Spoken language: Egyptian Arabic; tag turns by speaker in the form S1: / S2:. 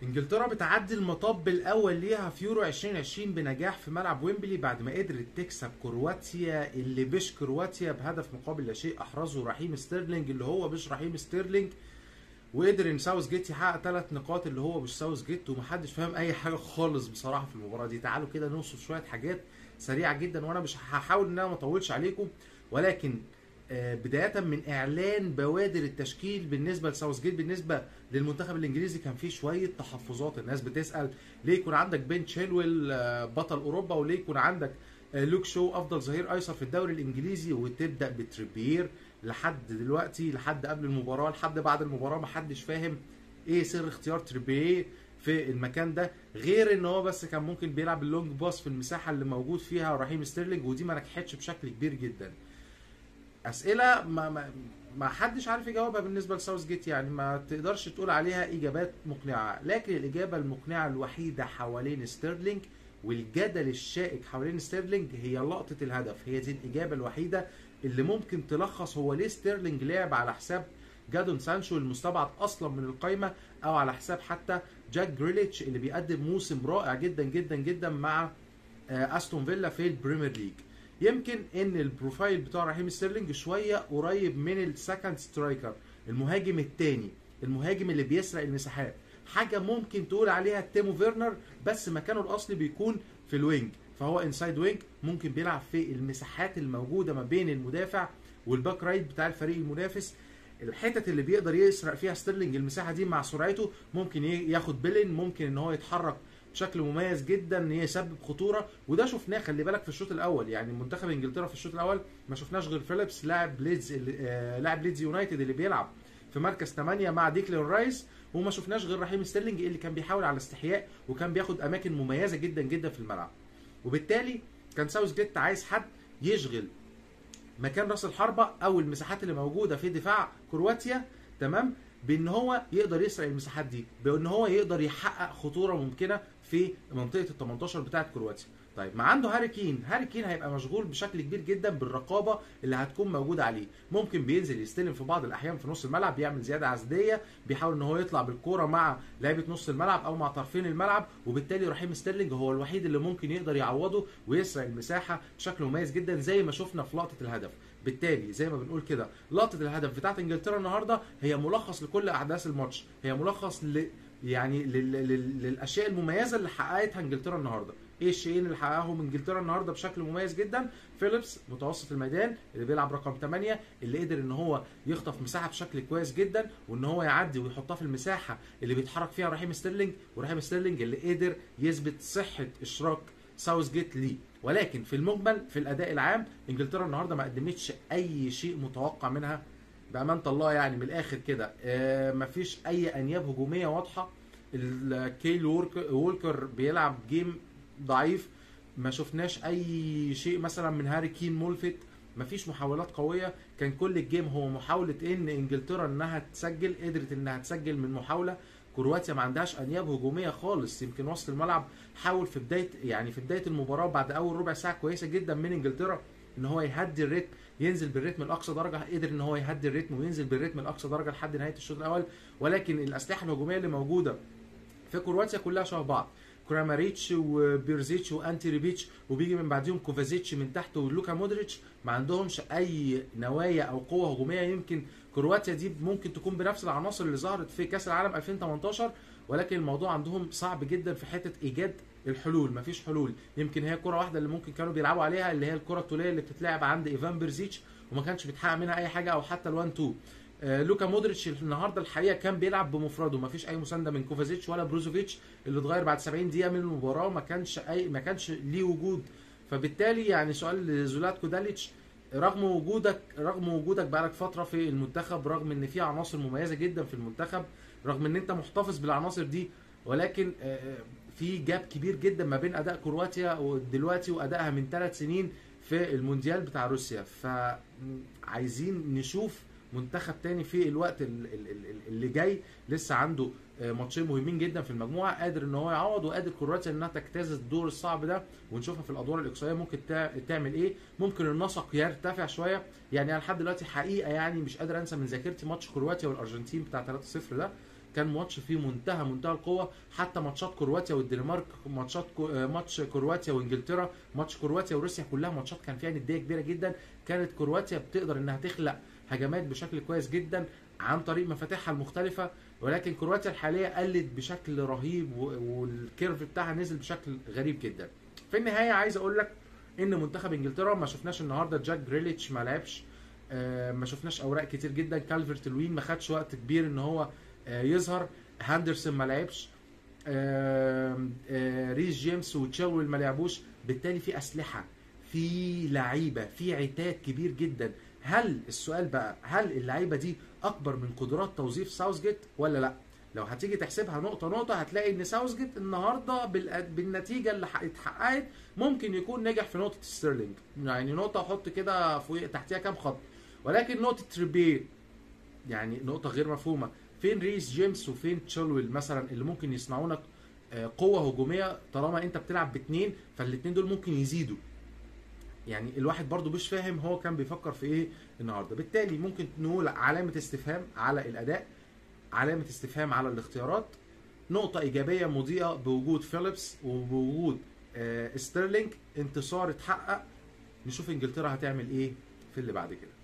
S1: انجلترا بتعدي المطب الاول ليها في يورو 2020 بنجاح في ملعب ويمبلي بعد ما قدرت تكسب كرواتيا اللي مش كرواتيا بهدف مقابل لا شيء احرزه رحيم ستيرلينج اللي هو مش رحيم ستيرلينج وقدر ان ساوث جيت يحقق ثلاث نقاط اللي هو مش ساوث جيت ومحدش فاهم اي حاجه خالص بصراحه في المباراه دي تعالوا كده نوصف شويه حاجات سريعه جدا وانا مش هحاول ان انا ما اطولش عليكم ولكن آه، بدايه من اعلان بوادر التشكيل بالنسبه لساوث جيت بالنسبه للمنتخب الانجليزي كان فيه شويه تحفظات الناس بتسال ليه يكون عندك بين تشيلويل آه، بطل اوروبا وليه يكون عندك آه، لوك شو افضل ظهير ايسر في الدوري الانجليزي وتبدا بتريبير لحد دلوقتي لحد قبل المباراه لحد بعد المباراه محدش فاهم ايه سر اختيار تريبيه في المكان ده غير ان هو بس كان ممكن بيلعب اللونج باس في المساحه اللي موجود فيها رحيم ستيرلينج ودي ما نجحتش بشكل كبير جدا اسئله ما ما ما حدش عارف يجاوبها بالنسبه لساوث جيت يعني ما تقدرش تقول عليها اجابات مقنعه لكن الاجابه المقنعه الوحيده حوالين ستيرلينج والجدل الشائك حوالين ستيرلينج هي لقطه الهدف هي دي الاجابه الوحيده اللي ممكن تلخص هو ليه ستيرلينج لعب على حساب جادون سانشو المستبعد اصلا من القائمه او على حساب حتى جاك جريليتش اللي بيقدم موسم رائع جدا جدا جدا مع آه، استون فيلا في البريمير ليج يمكن ان البروفايل بتاع رحيم ستيرلينج شويه قريب من السكند سترايكر المهاجم الثاني المهاجم اللي بيسرق المساحات حاجه ممكن تقول عليها تيمو فيرنر بس مكانه الاصلي بيكون في الوينج فهو انسايد وينج ممكن بيلعب في المساحات الموجوده ما بين المدافع والباك رايت بتاع الفريق المنافس الحتت اللي بيقدر يسرق فيها ستيرلينج المساحه دي مع سرعته ممكن ي- ياخد بيلين ممكن ان هو يتحرك بشكل مميز جدا ان يسبب خطوره وده شفناه خلي بالك في الشوط الاول يعني منتخب انجلترا في الشوط الاول ما شفناش غير فيليبس لاعب ليدز اللي- آه، لاعب ليدز يونايتد اللي بيلعب في مركز 8 مع ديكلان رايس وما شفناش غير رحيم ستيرلينج اللي كان بيحاول على استحياء وكان بياخد اماكن مميزه جدا جدا في الملعب وبالتالي كان ساوث جيت عايز حد يشغل مكان راس الحربه او المساحات اللي موجوده في دفاع كرواتيا تمام بان هو يقدر يسرق المساحات دي بان هو يقدر يحقق خطوره ممكنه في منطقه ال 18 بتاعه كرواتيا طيب ما عنده هاري كين هاري كين هيبقى مشغول بشكل كبير جدا بالرقابه اللي هتكون موجوده عليه ممكن بينزل يستلم في بعض الاحيان في نص الملعب بيعمل زياده عزديه بيحاول ان هو يطلع بالكوره مع لعيبه نص الملعب او مع طرفين الملعب وبالتالي رحيم ستيرلينج هو الوحيد اللي ممكن يقدر يعوضه ويسرق المساحه بشكل مميز جدا زي ما شفنا في لقطه الهدف بالتالي زي ما بنقول كده لقطه الهدف بتاعت انجلترا النهارده هي ملخص لكل احداث الماتش هي ملخص ل يعني لل... لل... للاشياء المميزه اللي حققتها انجلترا النهارده ايه الشيئين اللي حققهم انجلترا النهارده بشكل مميز جدا فيليبس متوسط الميدان اللي بيلعب رقم 8 اللي قدر ان هو يخطف مساحه بشكل كويس جدا وان هو يعدي ويحطها في المساحه اللي بيتحرك فيها رحيم ستيرلينج ورحيم ستيرلينج اللي قدر يثبت صحه اشراك ساوث جيت ليه ولكن في المجمل في الاداء العام انجلترا النهارده ما قدمتش اي شيء متوقع منها بامانه الله يعني من الاخر كده آه مفيش اي انياب هجوميه واضحه الكيل وورك- وولكر بيلعب جيم ضعيف ما شفناش اي شيء مثلا من هاري كين ملفت مفيش محاولات قويه كان كل الجيم هو محاوله ان انجلترا انها تسجل قدرت انها تسجل من محاوله كرواتيا ما عندهاش انياب هجوميه خالص يمكن وسط الملعب حاول في بدايه يعني في بدايه المباراه بعد اول ربع ساعه كويسه جدا من انجلترا ان هو يهدي الريتم ينزل بالريتم لاقصى درجه قدر ان هو يهدي الريتم وينزل بالريتم لاقصى درجه لحد نهايه الشوط الاول ولكن الاسلحه الهجوميه اللي موجوده في كرواتيا كلها شبه بعض كراماريتش وبيرزيتش وانتي ريبيتش وبيجي من بعديهم كوفازيتش من تحت ولوكا مودريتش ما عندهمش اي نوايا او قوه هجوميه يمكن كرواتيا دي ممكن تكون بنفس العناصر اللي ظهرت في كاس العالم 2018 ولكن الموضوع عندهم صعب جدا في حته ايجاد الحلول مفيش حلول يمكن هي كره واحده اللي ممكن كانوا بيلعبوا عليها اللي هي الكره الطوليه اللي بتتلعب عند ايفان بيرزيتش وما كانش بيتحقق منها اي حاجه او حتى الوان تو آه، لوكا مودريتش النهارده الحقيقه كان بيلعب بمفرده ما فيش اي مسانده من كوفازيتش ولا بروزوفيتش اللي اتغير بعد 70 دقيقه من المباراه ما كانش اي ما كانش ليه وجود فبالتالي يعني سؤال لزولاتكو داليتش رغم وجودك رغم وجودك بقالك فتره في المنتخب رغم ان في عناصر مميزه جدا في المنتخب رغم ان انت محتفظ بالعناصر دي ولكن آه، آه، في جاب كبير جدا ما بين اداء كرواتيا دلوقتي وادائها من ثلاث سنين في المونديال بتاع روسيا فعايزين نشوف منتخب تاني في الوقت ال- ال- ال- اللي جاي لسه عنده آه، ماتشين مهمين جدا في المجموعه قادر ان هو يعوض وقادر كرواتيا انها تجتاز الدور الصعب ده ونشوفها في الادوار الاقصائيه ممكن تع- تعمل ايه ممكن النسق يرتفع شويه يعني انا لحد دلوقتي حقيقه يعني مش قادر انسى من ذاكرتي ماتش كرواتيا والارجنتين بتاع 3-0 ده كان ماتش فيه منتهى منتهى القوه حتى ماتشات كرواتيا والدنمارك ماتشات كو- آه، ماتش كرواتيا وانجلترا ماتش كرواتيا وروسيا كلها ماتشات كان فيها نديه كبيره جدا كانت كرواتيا بتقدر انها تخلق هجمات بشكل كويس جدا عن طريق مفاتيحها المختلفه ولكن كرواتيا الحاليه قلت بشكل رهيب و- والكيرف بتاعها نزل بشكل غريب جدا في النهايه عايز اقول لك ان منتخب انجلترا ما شفناش النهارده جاك جريليتش ما لعبش آه، ما شفناش اوراق كتير جدا كالفرت لوين ما خدش وقت كبير ان هو آه، يظهر هاندرسون ما لعبش آم، آه، ريس جيمس وتشاول ما لعبوش بالتالي في اسلحه في لعيبه في عتاد كبير جدا هل السؤال بقى هل اللعيبه دي اكبر من قدرات توظيف ساوثجيت ولا لا لو هتيجي تحسبها نقطه نقطه هتلاقي ان ساوثجيت النهارده بال- بالنتيجه اللي ح- اتحققت ممكن يكون نجح في نقطه ستيرلينج يعني نقطه حط كده فوق تحتيها كام خط ولكن نقطه تريبيه يعني نقطه غير مفهومه فين ريس جيمس وفين تشيلويل مثلا اللي ممكن يصنعوا لك آه، قوه هجوميه طالما انت بتلعب باثنين فالاثنين دول ممكن يزيدوا يعني الواحد برضو مش فاهم هو كان بيفكر في ايه النهارده بالتالي ممكن نقول علامه استفهام على الاداء علامه استفهام على الاختيارات نقطه ايجابيه مضيئه بوجود فيليبس وبوجود آه، ستيرلينج انتصار اتحقق نشوف انجلترا هتعمل ايه في اللي بعد كده